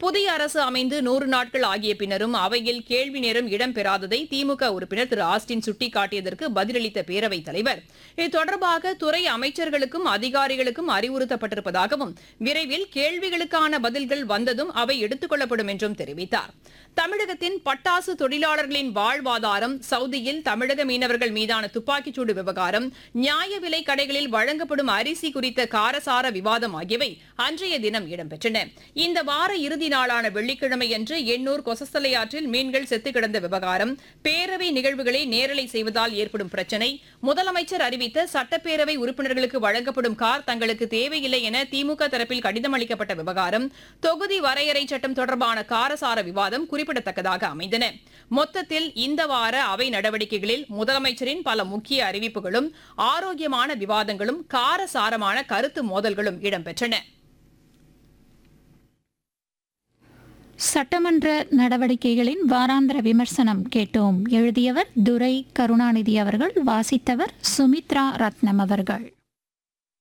புதிய அரசு அமைந்து நூறு நாட்கள் ஆகிய பின்னரும் அவையில் கேள்வி நேரம் இடம்பெறாததை திமுக உறுப்பினர் திரு ஆஸ்டின் சுட்டிக்காட்டியதற்கு பதிலளித்த பேரவைத் தலைவர் இது தொடர்பாக துறை அமைச்சர்களுக்கும் அதிகாரிகளுக்கும் அறிவுறுத்தப்பட்டிருப்பதாகவும் விரைவில் கேள்விகளுக்கான பதில்கள் வந்ததும் அவை எடுத்துக் கொள்ளப்படும் என்றும் தெரிவித்தார் தமிழகத்தின் பட்டாசு தொழிலாளர்களின் வாழ்வாதாரம் சவுதியில் தமிழக மீனவர்கள் மீதான துப்பாக்கிச்சூடு விவகாரம் நியாய விலை கடைகளில் வழங்கப்படும் அரிசி குறித்த காரசார விவாதம் ஆகியவை அன்றைய தினம் இடம்பெற்றன இந்த வார இறுதி நாளான வெள்ளிக்கிழமையன்று எண்ணூர் கொசஸ்தலையாற்றில் மீன்கள் செத்து கிடந்த விவகாரம் பேரவை நிகழ்வுகளை நேரலை செய்வதால் ஏற்படும் பிரச்சினை முதலமைச்சர் அறிவித்த சட்டப்பேரவை உறுப்பினர்களுக்கு வழங்கப்படும் கார் தங்களுக்கு தேவையில்லை என திமுக தரப்பில் கடிதம் அளிக்கப்பட்ட விவகாரம் தொகுதி வரையறை சட்டம் தொடர்பான காரசார விவாதம் குறிப்பிடத்தக்கதாக அமைந்தன மொத்தத்தில் இந்த வார அவை நடவடிக்கைகளில் முதலமைச்சரின் பல முக்கிய அறிவிப்புகளும் ஆரோக்கியமான விவாதங்களும் காரசாரமான கருத்து மோதல்களும் இடம்பெற்றன சட்டமன்ற நடவடிக்கைகளின் வாராந்திர விமர்சனம் கேட்டோம் எழுதியவர் துரை கருணாநிதி அவர்கள் வாசித்தவர் சுமித்ரா ரத்னம் அவர்கள்